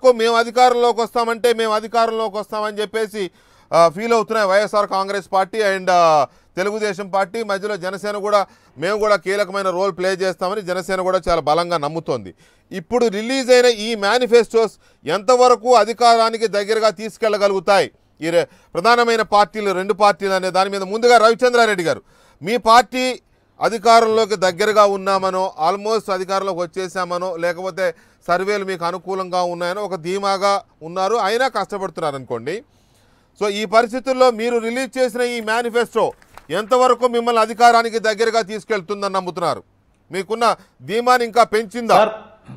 ఎంతవరకు మేము అధికారంలోకి వస్తామంటే మేము అధికారంలోకి వస్తామని చెప్పేసి ఆ, ఫీల్ అవుతున్నాయి వైఎస్ఆర్ కాంగ్రెస్ పార్టీ అండ్ ఆ, తెలుగుదేశం పార్టీ మధ్యలో జనసేన కూడా మేము కూడా కీలకమైన రోల్ ప్లే చేస్తామని జనసేన కూడా చాలా బలంగా నమ్ముతోంది ఇప్పుడు రిలీజ్ అయిన ఈ మేనిఫెస్టోస్ ఎంతవరకు అధికారానికి దగ్గరగా తీసుకెళ్లగలుగుతాయి ఈ రె- ప్రధానమైన పార్టీలు రెండు పార్టీలు అనే దాని మీద ముందుగా రవిచంద్రారెడ్డి గారు మీ పార్టీ అధికారంలోకి దగ్గరగా ఉన్నామనో ఆల్మోస్ట్ అధికారంలోకి వచ్చేసామనో లేకపోతే సర్వేలు మీకు అనుకూలంగా ఉన్నాయనో ఒక ధీమాగా ఉన్నారు అయినా కష్టపడుతున్నారు అనుకోండి సో ఈ పరిస్థితుల్లో మీరు రిలీజ్ చేసిన ఈ మేనిఫెస్టో ఎంతవరకు మిమ్మల్ని అధికారానికి దగ్గరగా తీసుకెళ్తుందని నమ్ముతున్నారు మీకున్న ధీమాని ఇంకా పెంచిందా సార్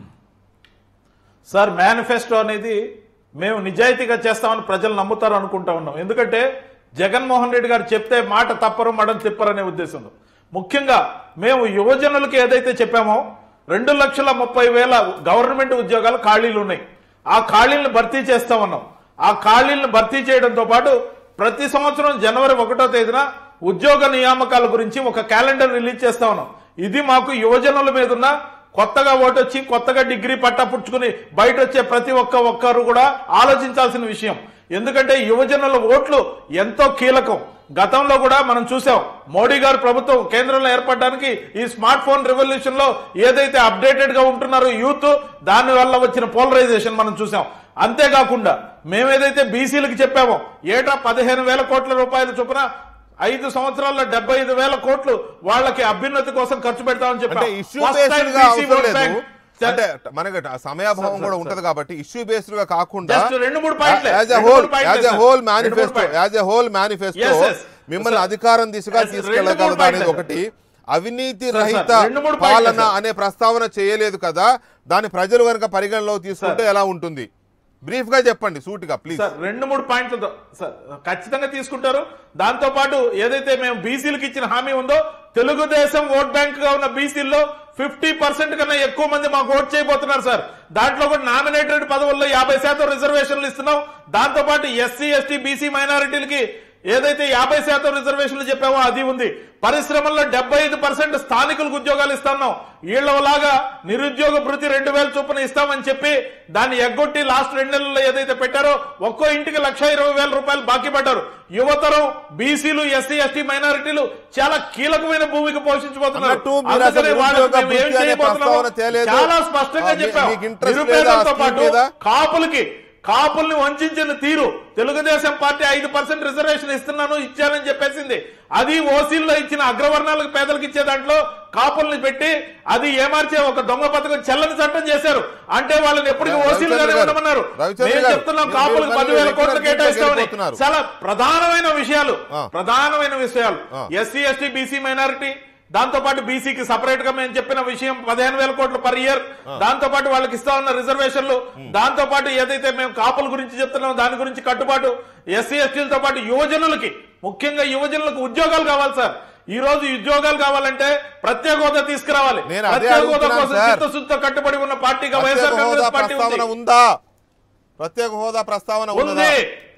సార్ మేనిఫెస్టో అనేది మేము నిజాయితీగా చేస్తామని ప్రజలు నమ్ముతారు అనుకుంటా ఉన్నాం ఎందుకంటే జగన్మోహన్ రెడ్డి గారు చెప్తే మాట తప్పరు మడం తిప్పరు అనే ఉద్దేశంలో ముఖ్యంగా మేము యువజనులకి ఏదైతే చెప్పామో రెండు లక్షల ముప్పై వేల గవర్నమెంట్ ఉద్యోగాలు ఖాళీలు ఉన్నాయి ఆ ఖాళీలను భర్తీ చేస్తా ఉన్నాం ఆ ఖాళీలను భర్తీ చేయడంతో పాటు ప్రతి సంవత్సరం జనవరి ఒకటో తేదీన ఉద్యోగ నియామకాల గురించి ఒక క్యాలెండర్ రిలీజ్ చేస్తా ఉన్నాం ఇది మాకు యువజనుల మీద ఉన్న కొత్తగా ఓటు వచ్చి కొత్తగా డిగ్రీ పట్టా పుచ్చుకుని బయట వచ్చే ప్రతి ఒక్క ఒక్కరు కూడా ఆలోచించాల్సిన విషయం ఎందుకంటే యువజనుల ఓట్లు ఎంతో కీలకం గతంలో కూడా మనం చూసాం మోడీ గారు ప్రభుత్వం కేంద్రంలో ఏర్పడడానికి ఈ స్మార్ట్ ఫోన్ రెవల్యూషన్ లో ఏదైతే అప్డేటెడ్ గా ఉంటున్నారో యూత్ దాని వల్ల వచ్చిన పోలరైజేషన్ మనం చూసాం అంతేకాకుండా మేమేదైతే బీసీలకు చెప్పామో ఏటా పదిహేను వేల కోట్ల రూపాయల చొప్పున ఐదు సంవత్సరాల్లో డెబ్బై ఐదు వేల కోట్లు వాళ్ళకి అభ్యున్నతి కోసం ఖర్చు పెడతామని అంటే చెప్పాం ఇష్యూ First time బేస్డ్ గా BC అవసరం vote లేదు bank. అంటే మనకి సమయాభావం సార్, కూడా సార్, ఉంటది కాబట్టి ఇష్యూ బేస్డ్ గా కాకుండా Just రెండు మూడు పాయింట్లే. యాజ్ ఎ రెండు హోల్ మూడు పాయింట్లే, యాజ్ ఎ సార్. హోల్ రెండు మూడు manifesto point. As a whole manifesto Yes, yes. మిమ్మల్ని సార్. అధికారం దిశగా Yes, రెండు మూడు తీసుకెళ్ళగలదు అనేది పాయింట్లే, ఒకటి అవినీతి సార్, సార్, రహిత రెండు మూడు పాయింట్లే, పాలన సార్. అనే ప్రస్తావన చేయలేదు కదా దాని ప్రజలు కనుక పరిగణలో తీసుకుంటే ఎలా ఉంటుంది బ్రీఫ్ గా చెప్పండి సూటిగా ప్లీజ్ సార్ రెండు మూడు పాయింట్లతో సార్ ఖచ్చితంగా తీసుకుంటారు దాంతో పాటు ఏదైతే మేము బీసీలకు ఇచ్చిన హామీ ఉందో తెలుగుదేశం ఓట్ బ్యాంక్ గా ఉన్న బీసీల్లో ఫిఫ్టీ పర్సెంట్ కన్నా ఎక్కువ మంది మాకు ఓట్ చేయబోతున్నారు సార్ దాంట్లో కూడా నామినేటెడ్ పదవుల్లో యాభై శాతం రిజర్వేషన్లు ఇస్తున్నాం దాంతో పాటు ఎస్సీ ఎస్టీ బీసీ మైనారిటీలకి ఏదైతే యాభై శాతం రిజర్వేషన్లు చెప్పామో అది ఉంది పరిశ్రమల్లో డెబ్బై ఐదు పర్సెంట్ స్థానికులకు ఉద్యోగాలు ఇస్తున్నాం వీళ్ళలాగా నిరుద్యోగ భృతి రెండు వేల చొప్పున ఇస్తామని చెప్పి దాన్ని ఎగ్గొట్టి లాస్ట్ రెండు నెలల్లో ఏదైతే పెట్టారో ఒక్కో ఇంటికి లక్ష ఇరవై వేల రూపాయలు బాకీ పడ్డారు యువతరం బీసీలు ఎస్సీ ఎస్టీ మైనారిటీలు చాలా కీలకమైన భూమిక పోషించబోతున్నారు అన్నట్టు మీరు అసలు అందుకనే వాళ్ళకి నిరుద్యోగ మేము ఏం భృతి అనే చేయబోతున్నామో ప్రస్తావన తేలేదు. చాలా స్పష్టంగా ఆ, మీ- చెప్పాం మీకు interest లేదా నిరుపేదలతో ఆ పాటు scheme మీద? కాపులకి కాపుల్ని వంచిన తీరు తెలుగుదేశం పార్టీ ఐదు పర్సెంట్ రిజర్వేషన్ ఇస్తున్నాను ఇచ్చానని చెప్పేసింది అది ఓసీల్లో ఇచ్చిన అగ్రవర్ణాలకు పేదలకు ఇచ్చే దాంట్లో కాపుల్ని పెట్టి అది ఏమార్చే ఒక దొంగ పథకం చెల్లని చట్టం చేశారు అంటే వాళ్ళని ఎప్పటికీ రవిచంద్ర ఓసీలుగానే గారు, ఉండమన్నారు రవిచంద్ర మేము గారు, చెప్తున్నాం మీరు కాపులకు మళ్ళీ పదివేల కోట్లు వ్యక్తిగత కేటాయిస్తామని వెళ్ళిపోతున్నారు. చాలా ప్రధానమైన విషయాలు ఆ. ప్రధానమైన విషయాలు ఆ. ఎస్సీ ఎస్టీ బీసీ మైనారిటీ దాంతో పాటు బీసీకి సపరేట్ గా మేము చెప్పిన విషయం పదిహేను వేల కోట్లు పర్ ఇయర్ దాంతో పాటు వాళ్ళకి ఇస్తా ఉన్న రిజర్వేషన్లు దాంతో పాటు ఏదైతే మేము కాపుల గురించి చెప్తున్నామో దాని గురించి కట్టుబాటు ఎస్సీ ఎస్టీలతో పాటు యువజనులకి ముఖ్యంగా యువజనులకు ఉద్యోగాలు కావాలి సార్ ఈ రోజు ఉద్యోగాలు కావాలంటే ప్రత్యేక హోదా తీసుకురావాలి నేను అదే ప్రత్యేక హోదా అడుగుతున్నాను కోసం సార్. చిత్తశుద్ధితో కట్టుబడి ఉన్న పార్టీగా ప్రత్యేక వైఎస్ఆర్ హోదా కాంగ్రెస్ పార్టీ ప్రస్తావన ఉంది. ఉందా ప్రత్యేక హోదా ప్రస్తావన ఉన్నదా ఉంది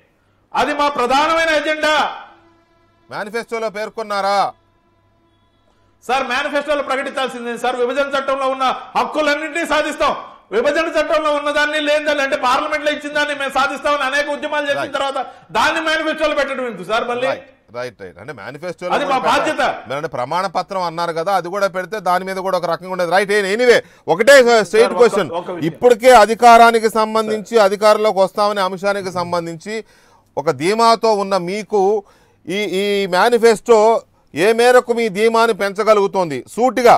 అది మా ప్రధానమైన ఎజెండా మేనిఫెస్టోలో పేర్కొన్నారా సార్ మేనిఫెస్టోలో ప్రకటించాల్సిందే సార్ విభజన చట్టంలో ఉన్న హక్కులన్నింటినీ సాధిస్తాం విభజన చట్టంలో ఉన్నదాన్ని లేదని అంటే పార్లమెంట్ లో ఇచ్చిన దాన్ని మేము సాధిస్తామని అనేక ఉద్యమాలు చేసిన Right. తర్వాత దాన్ని మేనిఫెస్టోలో పెట్టడం ఎందుకు సార్ మళ్ళీ రైట్ రైట్ రైట్ అంటే మేనిఫెస్టో అది మా బాధ్యత. అంటే ప్రమాణ పత్రం అన్నారు కదా అది కూడా పెడితే దాని మీద కూడా ఒక రకంగా ఉండేది రైట్ ఎనీవే ఒకటే స్ట్రైట్ ఒక- క్వశ్చన్ ఒక విషయం. ఇప్పటికే అధికారానికి సంబంధించి అధికారంలోకి వస్తామనే అంశానికి సంబంధించి ఒక ధీమాతో ఉన్న మీకు ఈ ఈ మేనిఫెస్టో ఏ మేరకు మీ ధీమాని పెంచగలుగుతోంది సూటిగా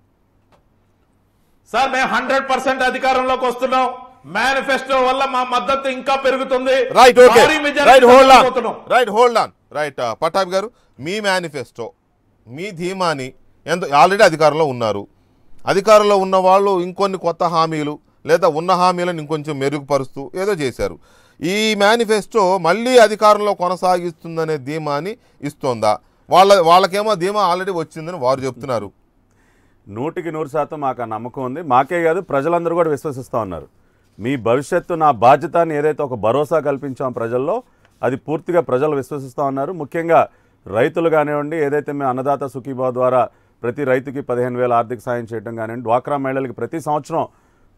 సార్ మేము హండ్రెడ్ పర్సెంట్ అధికారంలోకి వస్తున్నాం మేనిఫెస్టో వల్ల మా మద్దతు ఇంకా పెరుగుతుంది రైట్ ఓకే భారీ majority రైట్ హోల్డ్ ఆన్ పోతున్నాం. Right hold on right Pattabhi గారు మీ మేనిఫెస్టో మీ ధీమాని ఎంత ఆల్రెడీ అధికారంలో ఉన్నారు అధికారంలో ఉన్న వాళ్ళు ఇంకొన్ని కొత్త హామీలు లేదా ఉన్న హామీలను ఇంకొంచెం మెరుగుపరుస్తూ ఏదో చేశారు ఈ మేనిఫెస్టో మళ్ళీ అధికారంలో కొనసాగిస్తుందనే ధీమాని ఇస్తోందా వాళ్ళ వాళ్ళకేమో ధీమా ఆల్రెడీ వచ్చిందని వారు చెప్తున్నారు నూటికి నూరు శాతం మాకు ఆ నమ్మకం ఉంది మాకే కాదు ప్రజలందరూ కూడా విశ్వసిస్తూ ఉన్నారు మీ భవిష్యత్తు నా బాధ్యత అని ఏదైతే ఒక భరోసా కల్పించాం ప్రజల్లో అది పూర్తిగా ప్రజలు విశ్వసిస్తూ ఉన్నారు ముఖ్యంగా రైతులు కానివ్వండి ఏదైతే మేము అన్నదాత సుఖీభావ ద్వారా ప్రతి రైతుకి పదిహేను వేల ఆర్థిక సాయం చేయడం కానివ్వండి డ్వాక్రా మహిళలకి ప్రతి సంవత్సరం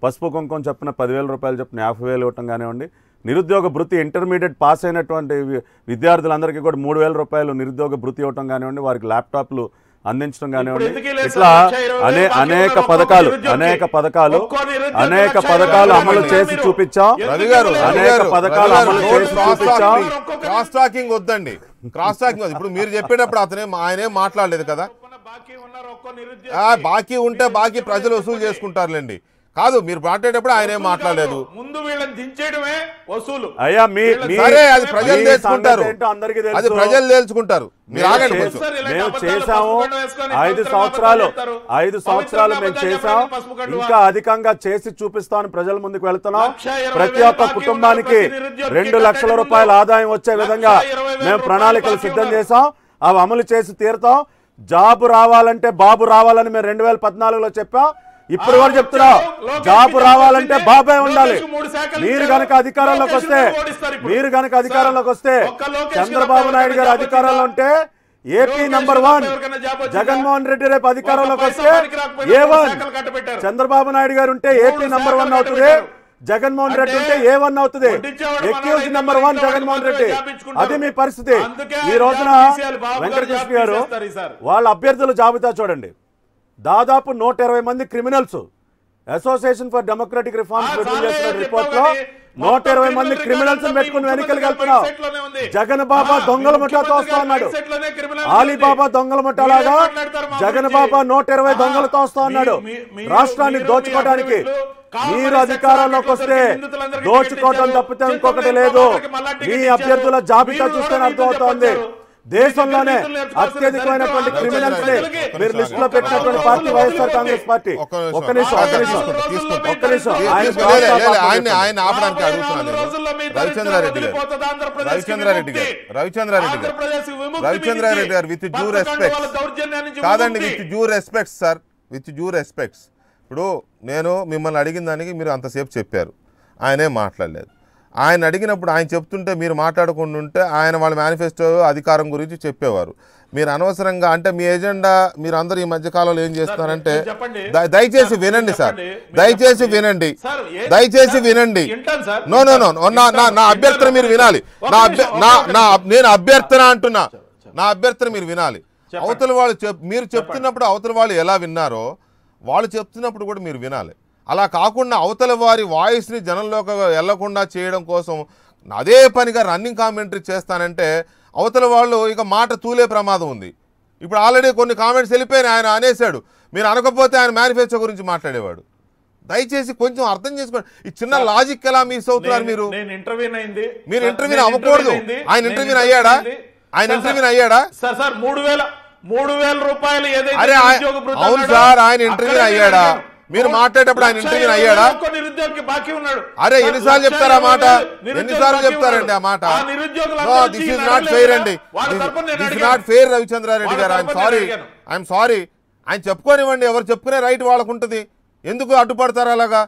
పసుపు కుంకుమ చొప్పున పదివేల రూపాయలు చొప్పున యాభై వేలు ఇవ్వటం కానివ్వండి నిరుద్యోగ భృతి ఇంటర్మీడియట్ పాస్ అయినటువంటి వి- విద్యార్థులందరికీ కూడా మూడు వేల రూపాయలు నిరుద్యోగ భృతి ఇవ్వటం కానివ్వండి వారికి ల్యాప్టాప్లు అందించడం కానివ్వండి ఎందుకు లేదు ఇట్లా సార్? లక్ష ఇరవై అనే వేలు బాకీ అనేక ఉన్నారు ఒక్కొక్క పథకాలు నిరుద్యోగికి. అనేక పథకాలు ఒక్కో నిరుద్యోగికి అనేక లక్ష ఇరవై పథకాలు వేలు అమలు బాకీ చేసి మీరు. చూపించాం ఎందుకు రవి గారు లేదు? రవి అనేక గారు, పథకాలు రవి గారు, అమలు రోడ్ చేసి క్రాస్ చూపించాం. టాకింగ్- క్రాస్ టాకింగ్ వద్దండి క్రాస్ టాకింగ్ వద్దు. ఇప్పుడు మీరు చెప్పేటప్పుడు అతనే ఆయనేం మాట్లాడలేదు కదా బాకీ ఉన్నారు ఒక్కో నిరుద్యోగి. ఆ బాకీ ఉంటే బాకీ ప్రజలు వసూలు చేసుకుంటారులేండి కాదు మీరు మాట్లాడేటప్పుడు ఆయన ఏం మాట్లాడలేదు ముందు వీళ్ళని దించేయడమే వసూలు అయ్యా మీ మీ- సరే అది ప్రజలు మీ తెలుసుకుంటారు సంగతి ఏంటో అందరికీ తెలుసు. అది ప్రజలు తెలుసుకుంటారు మీరు మేము ఆగండి చేసాం. కొంచెం సార్, ఇలాంటి మేము అబద్ధాలు చేసాము పసుపు గడ్డ వేసుకొని ఐదు పవిత్రంగా సంవత్సరాలు అబద్ధాలు చెప్తారు. ఐదు సంవత్సరాలు మేము పవిత్రంగా చేసాం అబద్ధాలు పసుపు గడ్డ ఇంకా అధికంగా చేసి చూపిస్తామని ప్రజల ముందుకు వెళ్తున్నాం లక్ష ఇరవై ప్రతి వేలు ఒక్క బాకీ కుటుంబానికి ఉన్న ప్రతి నిరుద్యోగికి రెండు లక్షల కట్టండి రూపాయల ముందు. ఆదాయం వచ్చే లక్ష విధంగా ఇరవై వేల మేము రూపాయలు ప్రణాళికలు బాకీ సిద్ధం ఉన్నారు. చేసాం అవి అమలు చేసి తీరుతాం జాబు రావాలంటే బాబు రావాలని మేము రెండు వేల పద్నాలుగులో చెప్పాం ఇప్పుడు కూడా చెప్తున్నాం లోకేష్ జాబు కి రావాలంటే చెప్పింది, బాబే ఉండాలి లోకేష్ మూడు శాఖలు మీరు ఇచ్చారు. గనక అధికారంలోకి లోకేష్ వస్తే ను ఓడిస్తారు ఇప్పుడు. మీరు గనక అధికారంలోకి వస్తే ఒక్క లోకేష్ కి చంద్రబాబు తప్ప నాయుడు గారు ఎవరికైనా అధికారంలో జాబ్ ఉంటే ఏపీ లోకేష్ నంబర్ కి వన్ తప్ప ఎవరికైనా జాబ్ వచ్చిందా? జగన్మోహన్ రెడ్డి రేపు అధికారంలోకి ఒక్క వస్తే పైసా పనికి రాకపోయినా ఏ మూడు వన్ శాఖలు కట్టబెట్టారు. చంద్రబాబు నాయుడు గారు ఉంటే ఏపీ మూడు నంబర్ వన్ శాఖలు అవుతుంది కట్టబెట్టారు. జగన్మోహన్ రెడ్డి ఉంటే అంటే ఏ వన్ అవుతుంది వడ్డించేవాడు ఎక్యూజ్ మనల్ని నెంబర్ వన్ ఇంతవరకు జగన్మోహన్ మాత్రమే రెడ్డి జాబ్ ఇచ్చుకుంటారు. అది మీ పరిస్థితి అందుకే ఈ ఆయన రోజున జాబ్ తీసేయాలి. బాబు గారు వెంకటకృష్ణ జాబ్ గారు తీసేస్తారు ఈసారి. వాళ్ళ అభ్యర్థుల జాబితా చూడండి దాదాపు నూట ఇరవై మంది criminals association for democratic reforms ఆ, విడుదల చాలే చేసిన చెప్పావు రిపోర్ట్ లో కానీ నూట ఇరవై మంది మొత్తం క్రిమినల్స్ క్రిమినల్ పెట్టుకుని మీ వెనుకలు ముఖ్యమంత్రి వెళ్తున్నావు మైండ్ సెట్ లోనే ఉంది. జగన్ బాబా ఆ, దొంగల మీ ముఠాతో ముఖ్యమంత్రి వస్తా అన్నాడు మైండ్ సెట్ లోనే క్రిమినల్ ఆలీబాబా ఉంది. దొంగల ముఠాలాగా మీరేం మాట్లాడతారు మా జగన్ గురించి? బాబా నూట ఇరవై ఆ, దొంగలతో వస్తా అన్నాడు మీ- మీ- రాష్ట్రాన్ని మీరు- దోచుకోవడానికి మీ అభివృద్ధులు కావాలని మీరు సెక్స్ అధికారంలోకి ఆఫీసర్కి వస్తే నిందితులందరికీ దోచుకోవడం టికెట్ తప్పితే ఇచ్చారు. ఇంకొకటి చంద్రబాబు లేదు నాయుడుకి మళ్ళా టికెట్ మీ ఇచ్చారు. అభ్యర్థుల జాబితా మీరు చూస్తే కూడా అర్థమవుతోంది చెప్పొచ్చారు. దేశంలోనే మీకు నేర్చుకోవాల్సిన అత్యధికమైనటువంటి దరిద్రం క్రిమినల్స్ ని ప్రజలకి మీరు లిస్ట్ లో ఒక్క పెట్టినటువంటి నిమిషం. పార్టీ ఒక్క వైఎస్ఆర్ నిమిషం. కాంగ్రెస్ పార్టీ ఒక్క నిమిషం. ఒక్క నిమిషం ఒక్క నిమిషం తీసుకుంటా, తీసుకుంటా. ఒక్క నిమిషం తీ- ఆయన తీసుకుంటా. లే, లే, లే, రాష్ట్ర ఆయన్ని ఆయన ఆపడానికి యాభై అడుగుతున్నాను నాలుగు నేను. రోజుల్లో మీ రవిచంద్రారెడ్డి గారు వదిలిపోతుంది ఆంధ్రప్రదేశ్కి రవిచంద్రారెడ్డి గారు విముక్తి. రవిచంద్రారెడ్డి గారు ఆంధ్రప్రదేశ్కి విముక్తి రవిచంద్రారెడ్డి మీకు గారు విత్ డ్యూ పదకొండు రెస్పెక్ట్స్ వాళ్ళ దౌర్జన్యం నుంచి కాదండి విముక్తి. With due respects sir with due respects ఇప్పుడు నేను మిమ్మల్ని అడిగిన దానికి మీరు అంతసేపు చెప్పారు ఆయనే మాట్లాడలేదు ఆయన అడిగినప్పుడు ఆయన చెప్తుంటే మీరు మాట్లాడకుండా ఉంటే ఆయన వాళ్ళ మేనిఫెస్టో అధికారం గురించి చెప్పేవారు మీరు అనవసరంగా అంటే మీ ఎజెండా మీరు అందరూ ఈ మధ్య కాలంలో ఏం చేస్తున్నారంటే మీరు చెప్పండి. ద- దయచేసి సార్, వినండి మీరు సార్ చెప్పండి. మీరు దయచేసి చెప్పండి. వినండి సార్, ఏ- దయచేసి సార్, వినండి వింటాను సార్. నో నో నో వింటాను. నా నా నా వింటాను. అభ్యర్థన మీరు వినాలి ఒక్క నా నిమిషం, అభ్య- ఒక్క నా నిమిషం. నా నేను అభ్యర్థన అంటున్నా నా అభ్యర్థన మీరు వినాలి చెప్పండి. అవతల వాళ్ళు చెప్ మీరు చెప్తున్నప్పుడు అవతల వాళ్ళు ఎలా విన్నారో వాళ్ళు చెప్తున్నప్పుడు కూడా మీరు వినాలి అలా కాకుండా అవతల వారి వాయిస్ని జనంలోకి వెళ్లకుండా చేయడం కోసం అదే పనిగా రన్నింగ్ కామెంటరీ చేస్తానంటే అవతల వాళ్ళు ఇక మాట తూలే ప్రమాదం ఉంది ఇప్పుడు ఆల్రెడీ కొన్ని కామెంట్స్ వెళ్ళిపోయినాయి ఆయన అనేసాడు మీరు అనకపోతే ఆయన మేనిఫెస్టో గురించి మాట్లాడేవాడు దయచేసి కొంచెం అర్థం చేసుకోండి ఈ చిన్న లాజిక్ ఎలా మిస్ అవుతున్నారు మీరు నేను- నేను ఇంటర్వ్యూన్ అయింది మీరు సార్, ఇంటర్వ్యూన్ నేను అవ్వకూడదు ఇంటర్వ్యూన్ అయింది. ఆయన నేను ఇంటర్వ్యూన్ అయ్యాడా అయింది. ఆయన సార్, ఇంటర్వ్యూన్ సార్, అయ్యాడా సార్ సార్ మూడు వేల మూడు వేల రూపాయలు ఏదైతే అరే ఆయ- నిరుద్యోగ భృతి అవును అన్నాడో, సార్, ఆయన ఇంటర్వ్యూన్ అక్కడే అయ్యాడా? నేను మీరు అడిగాను. మాట్లాడేటప్పుడు ఆయన లక్ష ఇంటర్వ్యూన్ ఇరవై అయ్యాడా? వేలు ఒక్క నిరుద్యోగికి బాకీ ఉన్నాడు అరే సార్, ఎన్నిసార్లు లక్ష చెప్తారా ఇరవై మాట వేలు నిరుద్యోగి ఎన్నిసార్లు బాకీ చెప్తారండి ఆ ఉన్నాడు. మాట ఆ నిరుద్యోగులందరూ వచ్చి దిస్ ఇస్ నన్ను నాట్ అడగలేదు ఫెయిర్ కదా. అండి వాళ్ళ తరపున నేను దిస్ ఇస్ అడిగాను. నాట్ ఫెయిర్ రవిచంద్రారెడ్డి వాళ్ళ గారు ఐఎమ్ తరపున సారీ నేను అడిగాను. ఐఎమ్ సారీ ఆయన చెప్పుకోనివ్వండి ఎవరు చెప్పుకునే రైట్ వాళ్ళకు ఉంటుంది ఎందుకు అడ్డుపడతారు అలాగా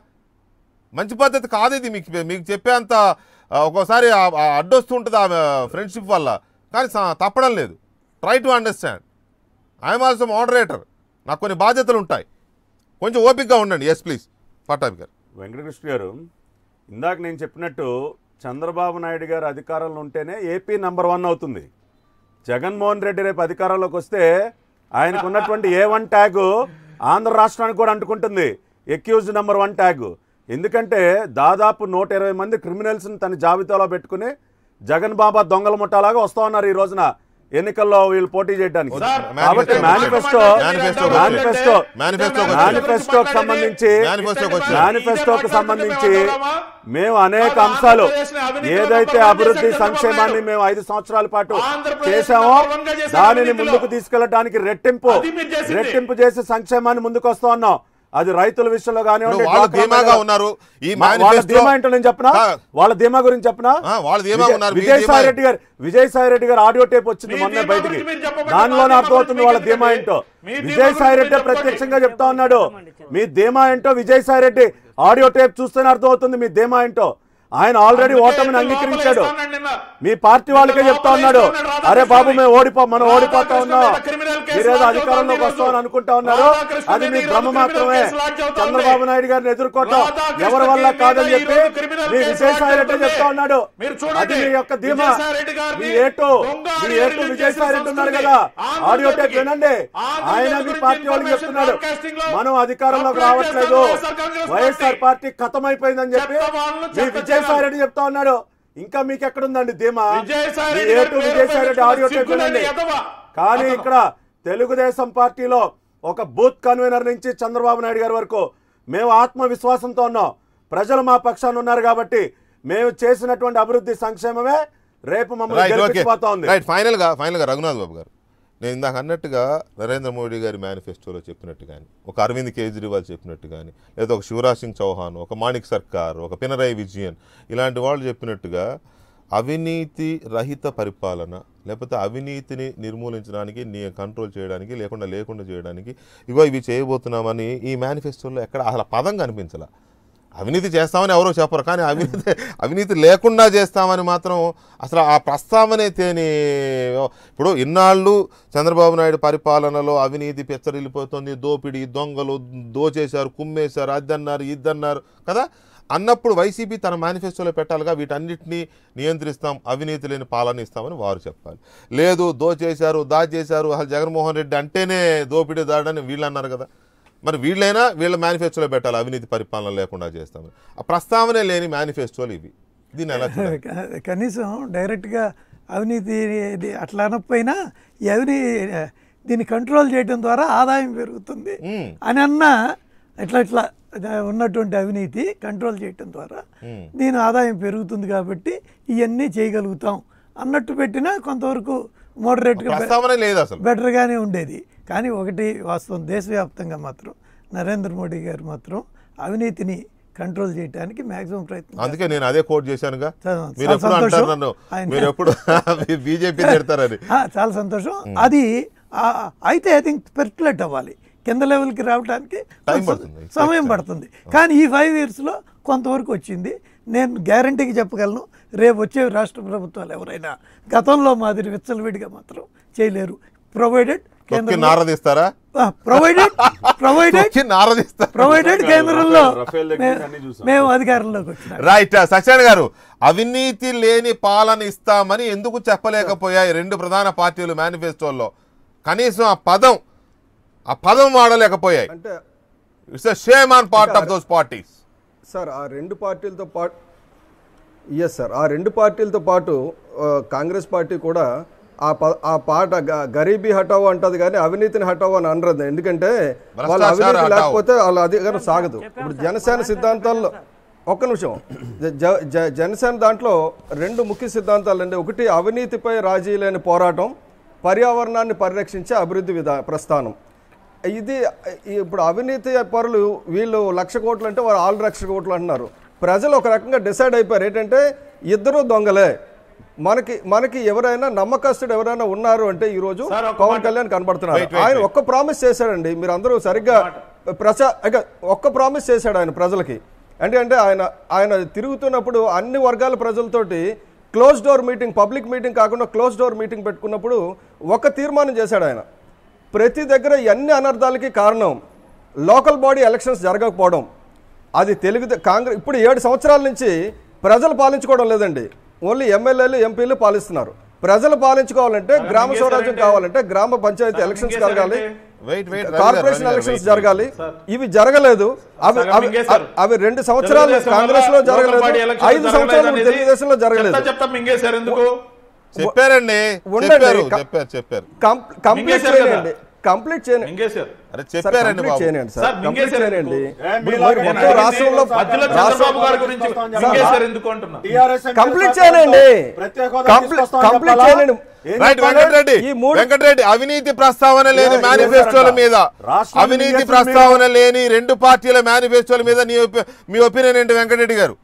మంచి పద్ధతి కాదు ఇది మీకు మీకు చెప్పేంత ఆ, ఒక్కోసారి ఆ- ఆ అడ్డొస్తూ ఉంటుంది ఆ ఫ్రెండ్షిప్ వల్ల కానీ స- తప్పడం లేదు try to understand I'm also moderator నాకు కొన్ని బాధ్యతలు ఉంటాయి కొంచెం ఓపిక్గా ఉండండి ఎస్ ప్లీజ్ పట్టాభి గారు వెంకటకృష్ణ గారు ఇందాక నేను చెప్పినట్టు చంద్రబాబు నాయుడు గారు అధికారంలో ఉంటేనే ఏపీ నంబర్ వన్ అవుతుంది జగన్మోహన్ రెడ్డి రేపు అధికారంలోకి వస్తే ఆయనకు ఉన్నటువంటి ఏ వన్ ట్యాగ్ ఆంధ్ర రాష్ట్రానికి కూడా అంటుకుంటుంది ఎక్యూజ్ నెంబర్ వన్ ట్యాగ్ ఎందుకంటే దాదాపు నూట ఇరవై మంది క్రిమినల్స్ని తన జాబితాలో పెట్టుకుని జగన్ బాబా దొంగల ముఠాలాగా వస్తా ఉన్నారు ఈ రోజున ఎన్నికల్లో వీళ్ళు పోటీ చేయడానికి సార్, కాబట్టి మేనిఫెస్టో మేనిఫెస్టో మేనిఫెస్టో మేనిఫెస్టో మేనిఫెస్టోకి వచ్చేయండి. మేనిఫెస్టోకి సంబంధించి మేనిఫెస్టోకి వచ్చేయండి. మేనిఫెస్టోకి సంబంధించి మేము అనేక అంశాలు ఏదైతే అభివృద్ధి సంక్షేమాన్ని మేము ఐదు సంవత్సరాల పాటు చేశామో దానిని ముందుకు తీసుకెళ్ళడానికి రెట్టింపు అది మీరు చేసింది. రెట్టింపు చేసి సంక్షేమాన్ని ముందుకు వస్తా ఉన్నాం అది రైతుల విషయంలో కానివ్వండి ఇప్పుడు వాళ్ళు డ్వాక్రా ధీమాగా మహిళలు- ఉన్నారు ఈ మా- వాళ్ళ మేనిఫెస్టో ధీమా ఏంటో నేను చెప్పనా కా- వాళ్ళ ధీమా గురించి చెప్పనా ఆ, వాళ్ళ ధీమా విజయ్- ఉన్నారు మీ విజయసాయి ధీమా- రెడ్డి గారు విజయసాయి రెడ్డి గారు ఆడియో టేప్ వచ్చింది మీ మొన్న ధీమా బయటికి గురించి మీరు చెప్పబట్టే దానిలోనే మా అర్థమవుతుంది ధీమా వాళ్ళ గురించి ధీమా చెప్పండి. ఏంటో మీ ధీమా విజయసాయి రెడ్డి గురించి ప్రత్యక్షంగా చెప్పండి. చెప్తా ఉన్నాడు మీ ధీమా ఏంటో విజయసాయి రెడ్డి ఆడియో టేప్ చూస్తేనే అర్థమవుతుంది మీ ధీమా ఏంటో ఆయన ఆల్రెడీ అందుకే ఓటమిని లోపల అంగీకరించాడు వేస్తానండి నిన్న. మీ పార్టీ వాళ్ళకే చెప్తా ఉన్నాడు లోపల వేస్తున్నాడు అరే బాబు రాబోయే మేము ఓడిపో మనం ఓడిపోతా రాధాకృష్ణ ఉన్నాం మీద క్రిమినల్ కేసు కేసు మీరేదో లాడ్జ్ అధికారంలోకి అవుతోంది వస్తామని ఈరోజు. అనుకుంటా ఉన్నారు రాధాకృష్ణ అది మీ మీద భ్రమ ఈరోజు మాత్రమే క్రిమినల్ కేసు లాడ్జ్ అవుతోంది. చంద్రబాబు నాయుడు గారిని ఎదుర్కోవటం రాధాకృష్ణ ఎవరి వల్ల మీద కాదని చెప్పి ఈరోజు క్రిమినల్ మీ కేసు విజయసాయి రెడ్డి లాడ్జ్ చెప్తా ఉన్నాడు మీరు చూడండి. అది మీ యొక్క ధీమా విజయసాయి రెడ్డి గారిని మీ ఏటు దొంగ మీ అని ఏటు రిలీజ్ విజయసాయి రెడ్డి చేసిన ఉన్నారు సంస్కృతి. కదా ఆంధ్రజ్యోతికి ఆడియో టేప్ వినండి ఆంధ్రజ్యోతి ఆయన మీ గురించి పార్టీ వాళ్ళకి ఇన్ఫర్మేషన్ చెప్తున్నాడు బ్రాడ్కాస్టింగ్ లో మనం అధికారంలోకి కంప్లైంట్ రావట్లేదు చేస్తాం YSR Congress YSR party. Party ఖతమైపోయిందని చెప్పి చెత్త వాళ్ళు, మీ చెత్త విజయసాయి రెడ్డి చెప్తా ఉన్నాడు ఇంకా మీకు ఎక్కడుందండి ధీమా విజయసాయి మీ రెడ్డి ఏటు గారి పేరు విజయసాయి రెడ్డి ఆడియో టేప్ సిగ్గులేని వినండి ఎదవ. కానీ అతను. ఇక్కడ తెలుగుదేశం పార్టీలో ఒక బూత్ కన్వీనర్ నుంచి చంద్రబాబు నాయుడు గారి వరకు మేము ఆత్మవిశ్వాసంతో ఉన్నాం ప్రజలు మా పక్షాన ఉన్నారు కాబట్టి మేము చేసినటువంటి అభివృద్ధి సంక్షేమమే రేపు మమ్మల్ని రైట్ ఓకే గెలిపించబోతా ఉంది రైట్ ఫైనల్ గా ఫైనల్ గా రఘునాథ్ బాబు గారు నేను ఇందాక అన్నట్టుగా నరేంద్ర మోడీ గారి మేనిఫెస్టోలో చెప్పినట్టు కానీ ఒక అరవింద్ కేజ్రీవాల్ చెప్పినట్టు కానీ లేదా ఒక శివరాజ్ సింగ్ చౌహాన్ ఒక మాణిక్ సర్కార్ ఒక పినరయ్ విజయన్ ఇలాంటి వాళ్ళు చెప్పినట్టుగా అవినీతి రహిత పరిపాలన లేకపోతే అవినీతిని నిర్మూలించడానికి నీ కంట్రోల్ చేయడానికి లేకుండా లేకుండా చేయడానికి ఇగో ఇవి చేయబోతున్నామని ఈ మేనిఫెస్టోలో ఎక్కడ అసలు పదం కనిపించాల అవినీతి చేస్తామని ఎవరో చెప్పరు కానీ అవినీతి అవినీతి లేకుండా చేస్తామని మాత్రం అసలు ఆ ప్రస్తావనే తేని ఇప్పుడు ఇన్నాళ్ళు చంద్రబాబు నాయుడు పరిపాలనలో అవినీతి పెచ్చరిల్లిపోతుంది దోపిడీ దొంగలు దోచేశారు కుమ్మేశారు అద్దన్నారు ఇద్దన్నారు కదా అన్నప్పుడు వైసీపీ తన మేనిఫెస్టోలో పెట్టాలిగా వీటన్నిటినీ నియంత్రిస్తాం అవినీతి లేని పాలన ఇస్తామని వారు చెప్పాలి లేదు దోచేశారు దాచేశారు అసలు జగన్మోహన్ రెడ్డి అంటేనే దోపిడీ దాడని వీళ్ళు అన్నారు కదా మరి వీళ్ళైనా వీళ్ళ మేనిఫెస్టోలో పెట్టాలి అవినీతి పరిపాలన లేకుండా చేస్తామని ఆ ప్రస్తావనే లేని మేనిఫెస్టోలు ఇవి దీన్ని ఎలా చూడాలి? క- కనీసం డైరెక్ట్గా అవినీతి ఇది అట్లా అనకపోయినా ఈ అవినీ దీన్ని కంట్రోల్ చేయడం ద్వారా ఆదాయం పెరుగుతుంది మ్మ్. అని అన్న ఇట్లా ఇట్లా ద- ఉన్నటువంటి అవినీతి కంట్రోల్ చేయటం ద్వారా మ్మ్. దీని ఆదాయం పెరుగుతుంది కాబట్టి ఇవన్నీ చేయగలుగుతాం అన్నట్టు పెట్టినా కొంతవరకు మోడరేట్గా ప్రస్తావనే లేదు అసలు బెటర్గానే ఉండేది కానీ ఒకటి వాస్తవం దేశవ్యాప్తంగా మాత్రం నరేంద్ర మోడీ గారు మాత్రం అవినీతిని కంట్రోల్ చేయడానికి మ్యాక్సిమం ప్రయత్నం అందుకే నేను అదే కోట్ చేశానుగా చాలా- మీరు చాలా ఎప్పుడు సంతోషం. అంటారు నన్ను ఆయన- మీరు ఎప్పుడు బీజేపీ తిడతారని ఆ, చాలా సంతోషం అది ఆ, అయితే ఐ థింక్ పెర్కులేట్ అవ్వాలి కింద లెవెల్కి రావడానికి Time కొంత పడుతుంది. సమయం పడుతుంది కానీ ఈ ఫైవ్ ఇయర్స్లో కొంతవరకు వచ్చింది నేను గ్యారంటీకి చెప్పగలను రేపు వచ్చే రాష్ట్ర ప్రభుత్వాలు ఎవరైనా గతంలో మాదిరి విచ్చలవిడిగా మాత్రం చేయలేరు ప్రొవైడెడ్ తొక్కి నారదీస్తారా ప్రొవైడెడ్ ప్రొవైడెడ్ తొక్కి నారదీస్తారా ప్రొవైడెడ్ కేంద్రంలో రఫేల్ దగ్గర మే- అన్ని చూసాం. మేము అధికారంలోకి వచ్చినాం రైట్ సత్యనారాయణ గారు అవినీతి లేని పాలన ఇస్తామని ఎందుకు చెప్పలేకపోయాయి రెండు ప్రధాన పార్టీలు మేనిఫెస్టోల్లో కనీసం ఆ పదం ఆ పదం వాడలేకపోయాయి అంటే it's shame on part of those parties sir ఆ రెండు పార్టీలతో పాటు ఎస్ సార్ ఆ రెండు పార్టీలతో పాటు ఆ, కాంగ్రెస్ పార్టీ కూడా ఆ ప ఆ పాట గ- గరీబీ హటావో అంటది కానీ అవినీతిని హటావో అని అనరదు ఎందుకంటే వాళ్ళ భ్రష్టాచార అవినీతి హటావో. లేకపోతే వాళ్ళ అధికారం సాగదు ఇప్పుడు జనసేన సిద్ధాంతాల్లో ఒక్క నిమిషం జ- జ- జనసేన దాంట్లో రెండు ముఖ్య సిద్ధాంతాలు అండి ఒకటి అవినీతిపై రాజీ లేని పోరాటం పర్యావరణాన్ని పరిరక్షించే అభివృద్ధి విధా ప్రస్థానం ఇది ఈ- ఇప్పుడు అవినీతి పరులు వీళ్ళు లక్ష కోట్లు అంటే వారు ఆరు లక్ష కోట్లు అంటున్నారు ప్రజలు ఒక రకంగా డిసైడ్ అయిపోయారు ఏంటంటే ఇద్దరు దొంగలే మనకి మనకి ఎవరైనా నమ్మకస్తుడు ఎవరైనా ఉన్నారు అంటే ఈ రోజు సార్, ఒక పవన్ మాట. కళ్యాణ్ కనబడుతున్నారు Wait, wait, ఆయన wait. ఒక్క ప్రామిస్ చేశాడండి మీరు అందరూ సరిగ్గా ప్రచా ఇక ఒక్క ప్రామిస్ చేశాడు ఆయన ప్రజలకి అంటే అంటే ఆయన ఆయన తిరుగుతున్నప్పుడు అన్ని వర్గాల ప్రజలతోటి close door meeting public meeting కాకుండా క్లోజ్ డోర్ మీటింగ్ పెట్టుకున్నప్పుడు ఒక తీర్మానం చేశాడు ఆయన ప్రతి దగ్గర ఎన్ని అనర్థాలకి కారణం లోకల్ బాడీ ఎలక్షన్స్ జరగకపోవడం అది తెలుగు కాంగ్రెస్ ఇప్పుడు ఏడు సంవత్సరాల నుంచి ప్రజలు పాలించుకోవడం లేదండి ఓన్లీ ఎమ్మెల్యేలు ఎంపీలు పాలిస్తున్నారు ప్రజలు పాలించుకోవాలంటే గ్రామ స్వరాజ్యం కావాలంటే గ్రామ పంచాయతీ ఎలక్షన్స్ జరగాలి వెయిట్ వెయిట్ కార్పొరేషన్ ఎలక్షన్స్ జరగాలి ఇవి జరగలేదు అవి సగం అవి మింగేశారు. అవి రెండు సంవత్సరాలు తెలుగుదేశం కాంగ్రెస్ లో వల్ల లోకల్ జరగలేదు బాడీ ఎలక్షన్స్ ఐదు సంవత్సరాలు జరగలేదు తెలుగుదేశంలో అనేది జరగలేదు చెప్తా చెప్తా మింగేశారు ఎందుకు చెప్పారండి ఉండండి. చెప్పారు క- చెప్పారు చెప్పారు కం- కంప్లీట్ మింగేశారు కదా. చేయండి కంప్లీట్ చేయండి మింగేశారు అరే సార్, చెప్పారండి కంప్లీట్ బాబు చేయండి సార్ సార్, కంప్లీట్ మింగేశారు చేయండి ఏ, మీరు మీలాగా మొత్తం నేను రాష్ట్రంలో మధ్యలో రాష్ట్ర- చంద్రబాబు గారి గురించి మింగేశారు ఎందుకు అంటున్నా కంప్లీట్ చేయండి ప్రత్యేక హోదా కంప్లీట్ తీసుకొస్తామని కంప్లీట్ చెప్పాలా? చేయండి ఏం రైట్ చెప్పాలి? వెంకటరెడ్డి ఈ మూడు- వెంకటరెడ్డి అవినీతి ప్రస్తావన లేని ఏ- మేనిఫెస్టోల ఏమంటారు? మీద రాష్ట్రాన్ని అవినీతి మింగేసిన ప్రస్తావన లేని రెండు పార్టీల మేనిఫెస్టోల మీద నీ ఒపి- మీ ఒపీనియన్ ఏంటి వెంకటరెడ్డి గారు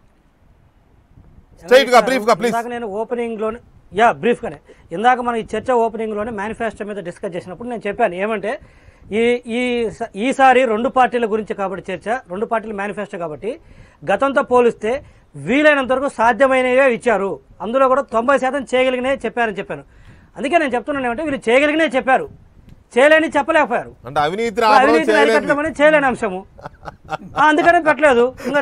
స్ట్రైట్ గా బ్రీఫ్ గా ప్లీజ్ ఇందాక నేను ఓపెనింగ్ లోనే యా బ్రీఫ్ గానే ఇందాక మనం ఈ చర్చ ఓపెనింగ్ లోనే మేనిఫెస్టో మీద డిస్కస్ చేసినప్పుడు నేను చెప్పాను ఏమంటే ఈ ఈ స- ఈసారి రెండు పార్టీల గురించి కాబట్టి చర్చ రెండు పార్టీల మేనిఫెస్టో కాబట్టి గతంతో పోలిస్తే వీలైనంత వరకు సాధ్యమైనవే ఇచ్చారు అందులో కూడా తొంభై శాతం చేయగలిగినే చెప్పారని చెప్పాను అందుకే నేను చెప్తున్నాను ఏమంటే వీళ్ళు చేయగలిగినే చెప్పారు చేయలేని చెప్పలేకపోయారు అంటే అవినీతిని ఆపడం అవినీతిని చేయలేదు అరికట్టడం అనేది చేయలేని అంశము ఆ, అందుకనే పెట్టలేదు ఇంకా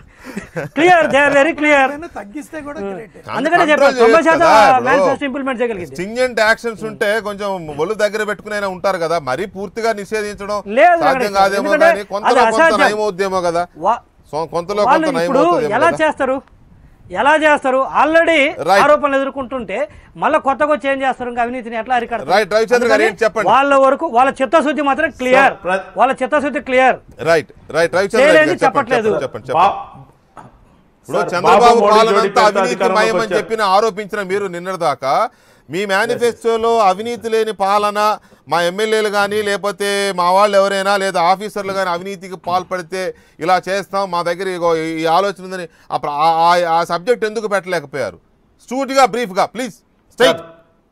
clear they are very clear ఎవరైనా తగ్గిస్తే కూడా గ్రేట్ అందుకనే control చెప్పారు తొంభై చేయొచ్చు శాతం కదా ఇప్పుడు. మేనిఫెస్టో ఇంప్లిమెంట్ చేయగలిగింది స్టింజెంట్ యాక్షన్స్ ఉంటే కొంచెం ఒళ్ళు దగ్గర పెట్టుకునే ఉంటారు కదా మరీ పూర్తిగా నిషేధించడం లేదు సాధ్యం వెంకటేశ్వర. కాదేమో ఎందుకంటే కానీ కొంతలో అది కొంత అసాధ్యం. నయమవుద్దేమో కదా వా- సో కొంతలో వాళ్ళు కొంత ఇప్పుడు నయమవుతుందేమో ఎలా కదా చేస్తారు ఎలా చేస్తారు ఆల్రెడీ Right. ఆరోపణలు ఎదుర్కొంటుంటే మళ్ళీ కొత్తగా వచ్చి ఏం చేస్తారు ఇంకా అవినీతిని ఎట్లా అరికడతారు Right, రవిచంద్ర గారు అందుకని ఏంటి చెప్పండి. వాళ్ళ వరకు వాళ్ళ చిత్తశుద్ధి మాత్రం క్లియర్ Sir, ప్ర- వాళ్ళ చిత్తశుద్ధి క్లియర్ రైట్ రైట్ రవిచంద్ర చేయలేని గారు చెప్పండి చెప్పట్లేదు. చెప్పండి చెప్పండి చెప్పండి బా- ఇప్పుడు సార్, చంద్రబాబు బాబు మోడీ పాలన జోడీ అంతా పేరుతో అవినీతి అధికారంలోకి మయమని వచ్చారు. చెప్పిన ఆరోపించిన మీరు నిన్నటిదాకా మీ మేనిఫెస్టోలో అవినీతి లేని పాలన మా ఎమ్మెల్యేలు కానీ లేకపోతే మా వాళ్ళు ఎవరైనా లేదా ఆఫీసర్లు కానీ అవినీతికి పాల్పడితే ఇలా చేస్తాం మా దగ్గర ఇగో ఈ ఆలోచన ఉందని ఆ ప్ర- ఆ- ఆ- ఆ సబ్జెక్ట్ ఎందుకు పెట్టలేకపోయారు స్టూట్గా బ్రీఫ్గా ప్లీజ్ స్ట్రైట్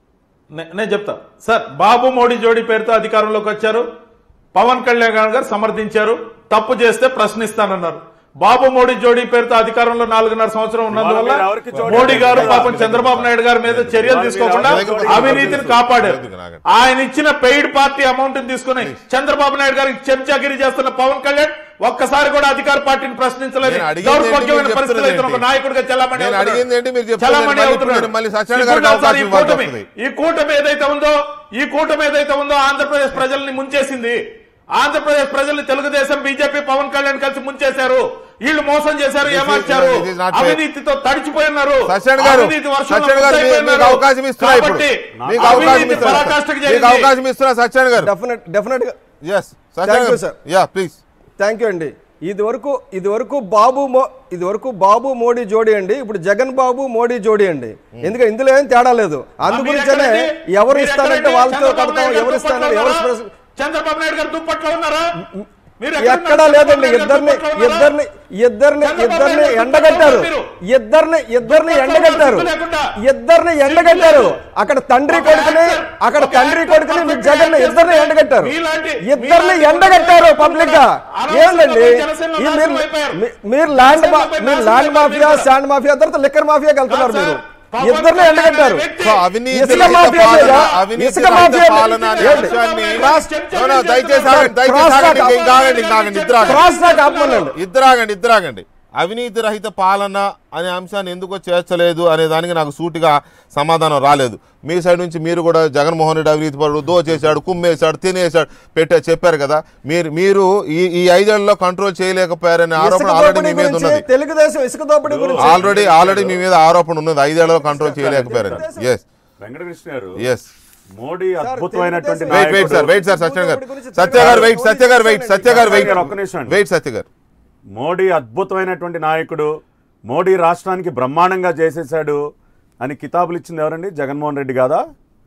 నే- నేను చెప్తా సార్ బాబు మోడీ జోడీ పేరుతో అధికారంలోకి వచ్చారు పవన్ కళ్యాణ్ గారు సమర్థించారు తప్పు చేస్తే ప్రశ్నిస్తానన్నారు బాబు మోడీ జోడీ పేరుతో అధికారంలో నాలుగున్నర సంవత్సరం ఉన్నందువల్ల మీరు ఎవరికి జోడీ మోడీ గారు పెట్టారు? పాపం చంద్రబాబు నాయుడు గారి మీద చర్యలు మీరు తీసుకోకుండా ఎవరికి జోడీ అవినీతిని పెట్టారు? కాపాడారు ఎందుకు నాగండి? ఆయన ఇచ్చిన పెయిడ్ పార్టీ అమౌంట్ తీసుకుని చంద్రబాబు నాయుడు గారికి చెంచాగిరి చేస్తున్న పవన్ కళ్యాణ్ ఒక్కసారి కూడా అధికార పార్టీని ప్రశ్నించలేదు నేను అడిగింది ఏంటి దౌర్భాగ్యమైన మీరు పరిస్థితులు అయితే ఒక చెప్తున్నది నాయకుడిగా చలామణి నేను అవుతున్నాడు. అడిగింది ఏంటి మీరు చెప్తున్నది చలామణి మళ్ళీ అవుతున్నాడు. ఇప్పుడు మళ్ళీ సత్యనారాయణ ఇప్పుడు గారికి సార్ ఈ అవకాశం ఇవ్వాల్సి కూటమి వస్తుంది. ఈ కూటమి ఏదైతే ఉందో ఈ కూటమి ఏదైతే ఉందో ఆంధ్రప్రదేశ్ ప్రజల్ని ముంచేసింది ఆంధ్రప్రదేశ్ ప్రజల్ని తెలుగుదేశం బీజేపీ పవన్ కళ్యాణ్ కలిసి ముంచేశారు వీళ్ళు మోసం చేశారు This is- ఏమార్చారు this is not fair. అవినీతితో తడిచిపోయినారు Satyanarayana గారు అవినీతి వర్షంలో సత్యనారాయణ గారు మీ- మీకు ముంచైపోయినారు. అవకాశం ఇస్తున్నా ఇప్పుడు కాబట్టి మీకు అవకాశం అవినీతి ఇస్తున్నా పరాకాష్ఠకు మీకు జరిగింది. అవకాశం ఇస్తున్నా సత్యనారాయణ గారు డెఫినెట్ డెఫినెట్గా ఎస్ సత్యనారాయణ you, గారు sir. Yeah please thank you అండి ఇది వరకు ఇది వరకు బాబు మో ఇది వరకు బాబు మోడీ జోడీ అండి ఇప్పుడు జగన్ బాబు మోడీ జోడీ అండి ఎందుకంటే ఇందులో ఏం తేడా లేదు అందు మీరు గురించనే ఎక్కడండి? ఎవరు మీరు ఇస్తారంటే ఎక్కడండి? వాళ్ళతో చంద్రబాబు కడతాం నాయుడు ఎవరు గారు ఇస్తారంటే దుప్పట్లో ఎవరు ఉన్నారా? స్పెషల్ చంద్రబాబు నాయుడు గారు దుప్పట్లో ఉన్నారా మీరు ఎక్కడా ఎక్కడున్నారు? లేదండి చంద్రబాబు ఇద్దరిని నాయుడు గారు దుప్పట్లో ఇద్దరిని ఇద్దరిని చంద్రబాబు ఇద్దరిని నాయుడు ఎండగట్టారు మీరు. ఇద్దరిని ఇద్దరిని దుప్పట్లో ఎండగట్టారు సిగ్గు లేకుండా. ఇద్దరిని ఎండగట్టారు అక్కడ తండ్రి ఒక కొడుకుని యాక్టర్, అక్కడ ఒక తండ్రి యాక్టర్ కొడుకుని మీ పర్ఫెక్ట్ జగన్ యాక్టర్ ఇద్దరిని ఎండగట్టారు మీలాంటి- ఇద్దరిని మీలాంటి ఎండగట్టారు పర్ఫెక్ట్ పబ్లిక్ గా అనవసరంగా ఏందండి జనసేనలో ఈ నాశనం మీరు అయిపోయారు. మీ- మీరు ల్యాండ్ మా- జనసేనపై మీరు నాశనం ల్యాండ్ అయిపోయారు మాఫియా మీరు. శాండ్ మాఫియా తర్వాత లిక్కర్ మాఫియాకి వెళ్తున్నారు కాదు మీరు సార్. పవన్ ఇద్దరిని కళ్యాణ్ ఎండగట్టారు వ్యక్తి సో అవినీతి ఇసుక రహిత మాఫియా పాలన, లేదా? అవినీతి ఇసుక రహిత మాఫియా పాలన అనే ఏంటి? అంశాన్ని క్రాస్- No, no, దయచేసి ఆగండి, దయచేసి క్రాస్ ఆగండి, టాక్ ఇంకా ఆగండి, ఇంకా ఆగండి, ఇద్దరు ఆగండి. క్రాస్ టాక్ ఆపమనండి ఇద్దరాగండి ఇద్దరాగండి అవినీతి రహిత పాలన అనే అంశాన్ని ఎందుకో చేర్చలేదు అనే దానికి నాకు సూటిగా సమాధానం రాలేదు మీ సైడ్ నుంచి మీరు కూడా జగన్మోహన్ రెడ్డి అవినీతి పరుడు దోచేశాడు కుమ్మేశాడు తినేశాడు పెట్టే చెప్పారు కదా మీరు మీరు ఈ ఈ ఐదేళ్లలో కంట్రోల్ చేయలేకపోయారనే ఆరోపణ ఇసుక ఆల్రెడీ దోపిడీ మీ మీద గురించి ఉన్నది తెలుగుదేశం ఇసుక దోపిడీ గురించి ఆల్రెడీ ఆల్రెడీ మీ మీద ఆరోపణ ఉన్నది ఐదేళ్లలో కంట్రోల్ చేయలేకపోయారని ఎస్ వెంకటకృష్ణ గారు ఎస్ మోడీ అద్భుతమైనటువంటి తెలుగుదేశం- వెయిట్ వెయిట్ సార్ నాయకుడు వెయిట్ సార్ సత్య గారు సత్య గారు వెయిట్ సత్య గారు వెయిట్ సత్య గారు వెయిట్ ఒక్క నిమిషం అండి. వెయిట్ సత్య గారు మోడీ అద్భుతమైనటువంటి నాయకుడు మోడీ రాష్ట్రానికి బ్రహ్మాండంగా చేసేశాడు అని కితాబులు ఇచ్చింది ఎవరండి జగన్మోహన్ రెడ్డి కాదా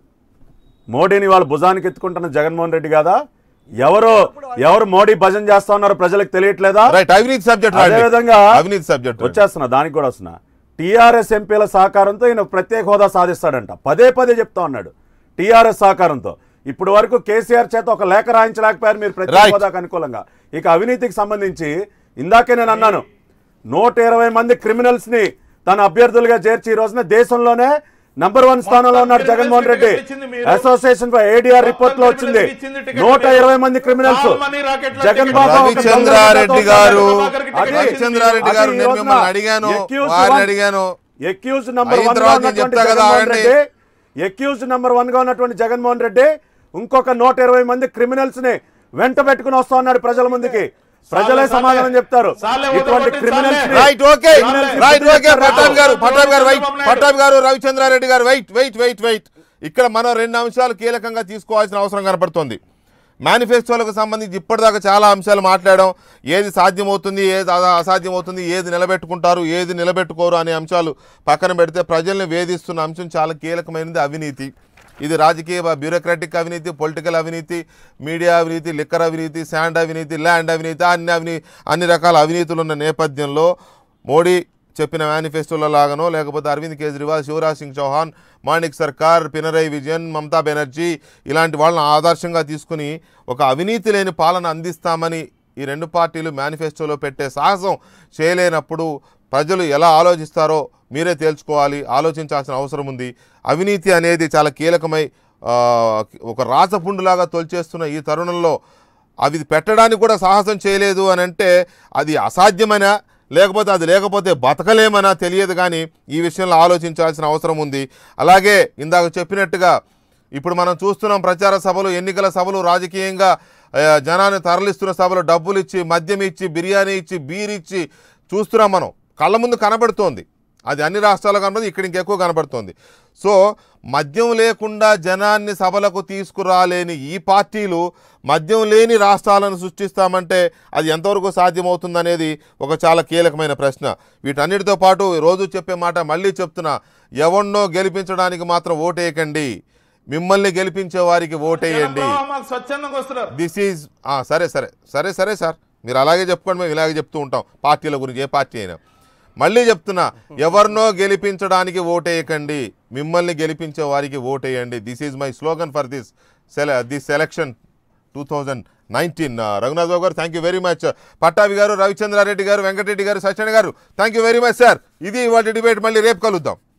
మోడీని వాళ్ళ భుజానికి ఎత్తుకుంటున్న జగన్మోహన్ రెడ్డి కాదా ఎవరు ఎవరు మోడీ భజన చేస్తా ఉన్నారో ప్రజలకు తెలియట్లేదా రైట్ అవినీతి సబ్జెక్ట్ అదేవిధంగా అవినీతి సబ్జెక్ట్ వచ్చేస్తున్నా దానికి కూడా వస్తున్నా టీఆర్ఎస్ ఎంపీల సహకారంతో ఈయన ప్రత్యేక హోదా సాధిస్తాడంట పదే పదే చెప్తా ఉన్నాడు టీఆర్ఎస్ సహకారంతో ఇప్పుడు వరకు కేసీఆర్ చేత ఒక లేఖ రాయించలేకపోయారు మీరు ప్రత్యేక Right. హోదాకు అనుకూలంగా ఇక అవినీతికి సంబంధించి ఇందాకే నేను అన్నాను నూట ఇరవై మంది క్రిమినల్స్ ని తన అభ్యర్థులుగా చేర్చి ఈ రోజున దేశంలోనే నంబర్ వన్ స్థానంలో ఉన్నాడు మొత్తం జగన్మోహన్ రెడ్డి criminals ఇచ్చింది మీరు. అసోసియేషన్ ఫర్ ఏడీఆర్ రిపోర్ట్ లో మొత్తం వచ్చింది criminals ఇచ్చింది టికెట్ నూట మీరు. ఇరవై మంది క్రిమినల్స్ All money rocket లో జగన్ టికెట్ బాబు ఒక రవిచంద్రారెడ్డి గారు అది- రవిచంద్రారెడ్డి గారు అది నేను ఈ రోజున మిమ్మల్ని అడిగాను accused వారిని one- అడిగాను ఎక్యూజ్ నంబర్ అయిన వన్ గా తర్వాత నేను ఉన్నటువంటి చెప్తా కదా, జగన్మోహన్ ఆగండి. రెడ్డి ఎక్యూజ్ నంబర్ వన్ గా ఉన్నటువంటి జగన్మోహన్ రెడ్డి ఇంకొక నూట ఇరవై మంది క్రిమినల్స్ ని వెంట పెట్టుకుని వస్తా ఉన్నాడు ప్రజల ముందుకి ప్రజలే సాలే, సమాధానం చెప్తారు సాలే, ఇటువంటి వదలగొట్టి క్రిమినల్స్ సాలే. Right okay Criminals right okay ని పట్టాభి గారు పట్టాభి గారు వెయిట్ చంద్రబాబు నాయుడు. పట్టాభి గారు రవిచంద్రారెడ్డి గారు వెయిట్ వెయిట్ వెయిట్ వెయిట్ ఇక్కడ మనం రెండు అంశాలు కీలకంగా తీసుకోవాల్సిన అవసరం కనపడుతుంది మేనిఫెస్టోలకు సంబంధించి ఇప్పటిదాకా చాలా అంశాలు మాట్లాడడం ఏది సాధ్యమవుతుంది ఏది అస- అసాధ్యమవుతుంది ఏది నిలబెట్టుకుంటారు ఏది నిలబెట్టుకోరు అనే అంశాలు పక్కన పెడితే ప్రజల్ని వేధిస్తున్న అంశం చాలా కీలకమైనది అవినీతి ఇది రాజకీయ బ్యూరోక్రాటిక్ అవినీతి పొలిటికల్ అవినీతి మీడియా అవినీతి లిక్కర్ అవినీతి శాండ్ అవినీతి ల్యాండ్ అవినీతి అన్ని అవినీ అన్ని రకాల అవినీతులు ఉన్న నేపథ్యంలో మోడీ చెప్పిన మేనిఫెస్టోలో లాగానో లేకపోతే అరవింద్ కేజ్రీవాల్ శివరాజ్ సింగ్ చౌహాన్ మాణిక్ సర్కార్ పినరయ్ విజయన్ మమతా బెనర్జీ ఇలాంటి వాళ్ళని ఆదర్శంగా తీసుకుని ఒక అవినీతి లేని పాలన అందిస్తామని ఈ రెండు పార్టీలు మేనిఫెస్టోలో పెట్టే సాహసం చేయలేనప్పుడు ప్రజలు ఎలా ఆలోచిస్తారో మీరే తేల్చుకోవాలి ఆలోచించాల్సిన అవసరం ఉంది అవినీతి అనేది చాలా కీలకమై ఆ, ఒక రాచపుండులాగా తొలిచేస్తున్న ఈ తరుణంలో అవి పెట్టడానికి కూడా సాహసం చేయలేదు అని అంటే అది అసాధ్యమనా లేకపోతే అది లేకపోతే బతకలేమనా తెలియదు కానీ ఈ విషయంలో ఆలోచించాల్సిన అవసరం ఉంది అలాగే ఇందాక చెప్పినట్టుగా ఇప్పుడు మనం చూస్తున్నాం ప్రచార సభలు ఎన్నికల సభలు రాజకీయంగా ఆ, జనాన్ని తరలిస్తున్న సభలు డబ్బులు ఇచ్చి మద్యం ఇచ్చి బిర్యానీ ఇచ్చి బీర్ ఇచ్చి చూస్తున్నాం మనం కళ్ళ ముందు కనబడుతోంది అది అన్ని రాష్ట్రాల్లో కనబడుతుంది ఇక్కడ ఇంకెక్కువ కనబడుతోంది సో మద్యం లేకుండా జనాన్ని సభలకు తీసుకురాలేని ఈ పార్టీలు మద్యం లేని రాష్ట్రాలను సృష్టిస్తామంటే అది ఎంతవరకు సాధ్యమవుతుందనేది ఒక చాలా కీలకమైన ప్రశ్న వీటన్నిటితో పాటు రోజు చెప్పే మాట మళ్ళీ చెప్తున్నా ఎవరినో గెలిపించడానికి మాత్రం ఓటేయకండి మిమ్మల్ని గెలిపించే వారికి ఓటేయండి జనప్రవాహం మాకు స్వచ్ఛందంగా వస్తున్నారు దిస్ ఈజ్ సరే సరే సరే సరే సార్ మీరు అలాగే చెప్పుకోండి మేము ఇలాగే చెప్తూ ఉంటాం పార్టీల గురించి ఏ పార్టీ అయినా మళ్ళీ చెప్తున్నా ఎవరినో గెలిపించడానికి ఓటేయకండి మిమ్మల్ని గెలిపించే వారికి ఓటేయండి this is my slogan for this సెల this selection two thousand nineteen Raghunath Babu గారు thank you very much Pattabhi గారు రవిచంద్రారెడ్డి గారు వెంకటరెడ్డి గారు సత్యనారాయణ గారు thank you very much sir ఇది వాటి డిబేట్ మళ్ళీ రేపు కలుద్దాం